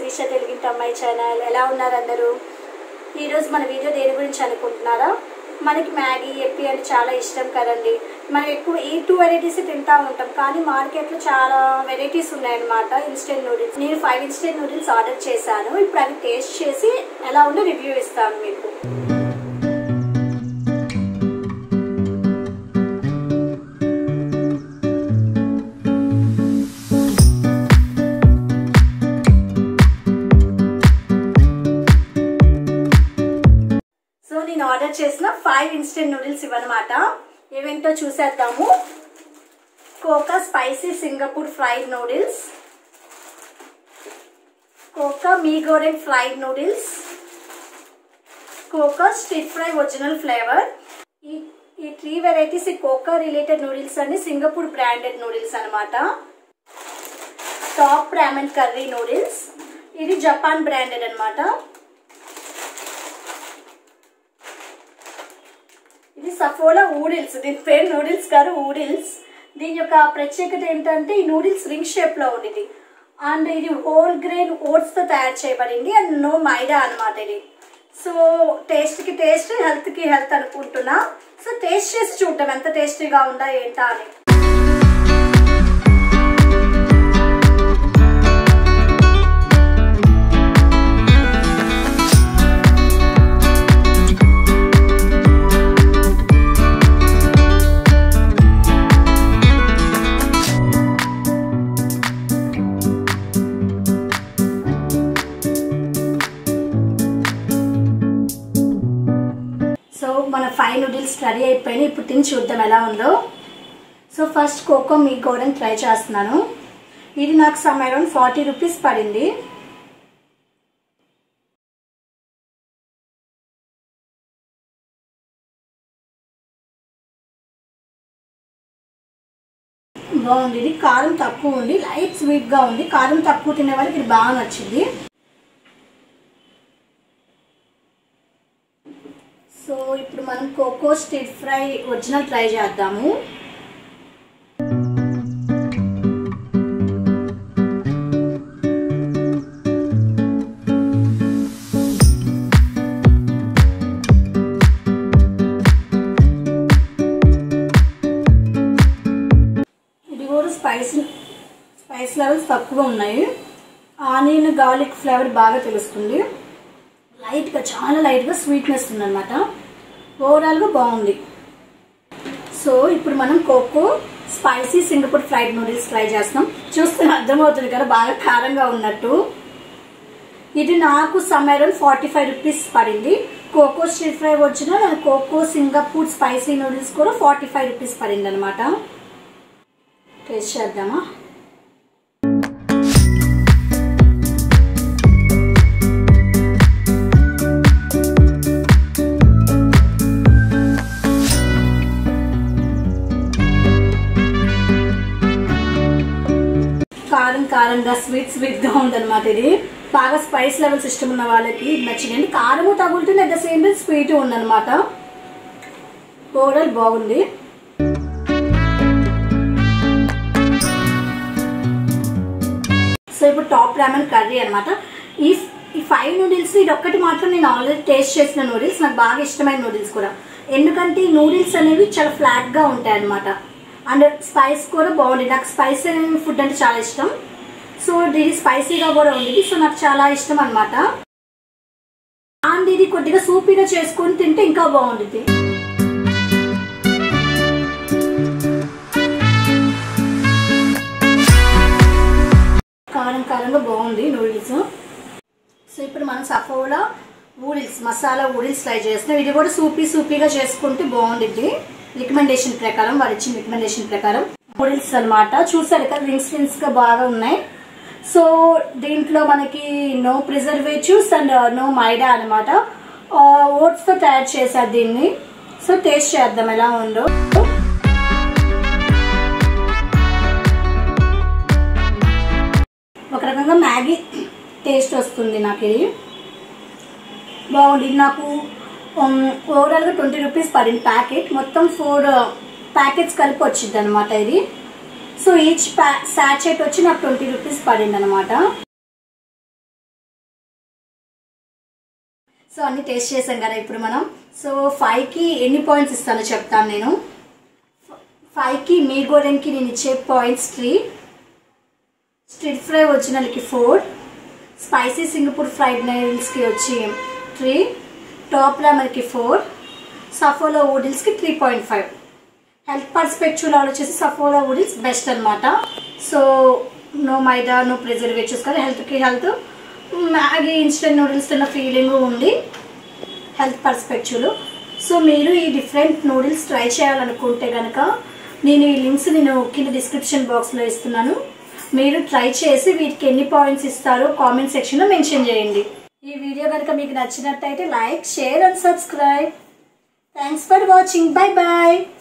శిరీష తెలుగింటి అమ్మాయి ఛానల్ ఎలా ఉన్నారు అందరూ ఈరోజు మన వీడియో దేని గురించి అనుకుంటున్నారా మనకి మ్యాగీ ఎప్పి అంటే చాలా ఇష్టం కదండి మనం ఎక్కువ ఈ టూ వెరైటీస్ తింటా ఉంటాం కానీ మార్కెట్లో చాలా వెరైటీస్ ఉన్నాయన్నమాట ఇన్స్టెంట్ నూడిల్స్ నేను ఫైవ్ ఇన్స్టెంట్ నూడిల్స్ ఆర్డర్ చేశాను ఇప్పుడు అవి టేస్ట్ చేసి ఎలా ఉందో రివ్యూ ఇస్తాను మీకు సో నేను ఆర్డర్ చేసిన ఫైవ్ ఇన్స్టెంట్ నూడిల్స్ ఇవన్నమాట ఏవేంటో చూసేద్దాము Koka spicy Singapore fried noodles Koka mi goreng fried noodles Koka street fry original flavour ఈ ఈ త్రీ వెరైటీస్ ఈ కోకా రిలేటెడ్ నూడిల్స్ అన్ని సింగపూర్ బ్రాండెడ్ నూడిల్స్ అనమాట టాప్ రామన్ కర్రీ నూడిల్స్ ఇది జపాన్ బ్రాండెడ్ అనమాట ఇది సఫోలా ఊడిల్స్ దీని పేరు నూడిల్స్ కాదు ఊడిల్స్ దీని యొక్క ప్రత్యేకత ఏంటంటే ఈ నూడిల్స్ రింగ్ షేప్ లో ఉంది అండ్ ఇది హోల్ గ్రెయిన్ ఓట్స్ తో తయారు చేయబడింది అండ్ నో మైదా అనమాట ఇది సో టేస్ట్ కి టేస్ట్ హెల్త్ కి హెల్త్ అనుకుంటున్నా సో టేస్ట్ చేసి చూడటం ఎంత టేస్టీగా ఉందా ఏంటా అని సో మన ఫైవ్ నూడిల్స్ రెడీ అయిపోయినాయి ఇప్పుడు తిని చూద్దాం ఎలా ఉందో సో ఫస్ట్ కోకో మీ గోడని ట్రై చేస్తున్నాను ఇది నాకు సమ్ అరౌండ్ ఫార్టీ రూపీస్ పడింది బాగుంది ఇది కారం తక్కువ ఉంది లైట్ స్వీట్గా ఉంది కారం తక్కువ తినే వాళ్ళకి ఇది బాగా నచ్చింది సో ఇప్పుడు మనం Koka stir fry original try చేద్దాము ఇది కూడా స్పైస్ స్పైస్ లెవెల్స్ తక్కువ ఉన్నాయి ఆనియన్ గార్లిక్ ఫ్లేవర్ బాగా తెలుస్తుంది లైట్గా చాలా లైట్గా స్వీట్నెస్ ఉందన్నమాట ఓవరాల్గా బాగుంది సో ఇప్పుడు మనం Koka spicy Singapore fried noodles try చేస్తున్నాం చూస్తే అర్థమవుతుంది కదా బాగా కారంగా ఉన్నట్టు ఇది నాకు some around forty five rupees పడింది కోకో స్ట్రీట్ ఫ్రై వచ్చిన కోకో సింగపూర్ స్పైసీ నూడిల్స్ కూడా ఫార్టీ ఫైవ్ రూపీస్ పడింది అనమాట టేస్ట్ చేద్దామా కారం కారంగా స్వీట్ స్వీట్ గా ఉందన్నమాట ఇది బాగా స్పైస్ లెవెల్స్ ఇష్టం ఉన్న వాళ్ళకి ఇది నచ్చింది అంటే కారము తగులుతుంది at the same time sweet ఉందన్నమాట ఓవరాల్ బాగుంది సో ఇప్పుడు టాప్ రామన్ కర్రీ అనమాట ఈ ఈ ఫైవ్ నూడిల్స్ ఇది ఒక్కటి మాత్రం నేను ఆల్రెడీ టేస్ట్ చేసిన నూడిల్స్ నాకు బాగా ఇష్టమైన నూడిల్స్ కూడా ఎందుకంటే ఈ నూడిల్స్ అనేవి చాలా ఫ్లాట్ గా ఉంటాయి అనమాట అండ్ స్పైస్ కూడా బాగుంది నాకు స్పైస్ ఫుడ్ అంటే చాలా ఇష్టం సో ఇది స్పైసీగా కూడా ఉంది సో నాకు చాలా ఇష్టం అనమాట అండ్ ఇది కొద్దిగా సూపీగా చేసుకొని తింటే ఇంకా బాగుంటుంది కారం కారంగా బాగుంది నూడిల్స్ సో ఇప్పుడు మనం Saffola oodles masala oodles try చేస్తున్నాం ఇది కూడా సూపీ సూపీగా చేసుకుంటే బాగుండిద్ది రికమెండేషన్ ప్రకారం వారు ఇచ్చిన రికమెండేషన్ ప్రకారం నూడిల్స్ అనమాట చూసారు కదా రింగ్స్ రింగ్స్ గా బాగా ఉన్నాయి సో దీంట్లో మనకి no preservatives and no maida అనమాట ఓట్స్ తో తయారు చేశారు దీన్ని సో టేస్ట్ చేద్దాం ఎలా ఉందో ఒక రకంగా మ్యాగీ టేస్ట్ వస్తుంది నాకు ఇది బాగుంది ఇది నాకు ఓవరాల్గా ట్వంటీ రూపీస్ పడింది ప్యాకెట్ మొత్తం ఫోర్ ప్యాకెట్స్ కలిపి వచ్చింది అనమాట ఇది సో ఈచ్ ప్యా శాచెట్ వచ్చి నాకు ట్వంటీ రూపీస్ పడింది అనమాట సో అన్ని టేస్ట్ చేసాం కదా ఇప్పుడు మనం సో ఫైవ్కి ఎన్ని పాయింట్స్ ఇస్తానో చెప్తాను నేను ఫైవ్కి మీ గోడెన్కి నేను ఇచ్చే పాయింట్స్ త్రీ స్ట్రీట్ ఫ్రై ఒరిజినల్కి ఫోర్ స్పైసీ సింగపూర్ ఫ్రైడ్ నైల్స్కి వచ్చి త్రీ టాప్ రామర్కి ఫోర్ సఫోలా ఊడిల్స్కి త్రీ పాయింట్ ఫైవ్ హెల్త్ పర్స్పెక్టివ్లో వచ్చేసి సఫోలా ఊడిల్స్ బెస్ట్ అనమాట so no maida no preservatives కదా హెల్త్కి హెల్త్ మ్యాగీ ఇన్స్టెంట్ నూడిల్స్ తిన్న ఫీలింగ్ ఉంది హెల్త్ పర్స్పెక్టివ్లో సో మీరు ఈ డిఫరెంట్ నూడిల్స్ ట్రై చేయాలనుకుంటే కనుక నేను ఈ లింక్స్ నేను కింద డిస్క్రిప్షన్ బాక్స్లో ఇస్తున్నాను మీరు ట్రై చేసి వీటికి ఎన్ని పాయింట్స్ ఇస్తారో కామెంట్ సెక్షన్లో మెన్షన్ చేయండి ఈ వీడియో కనుక మీకు నచ్చినట్టయితే like share and subscribe thanks for watching bye bye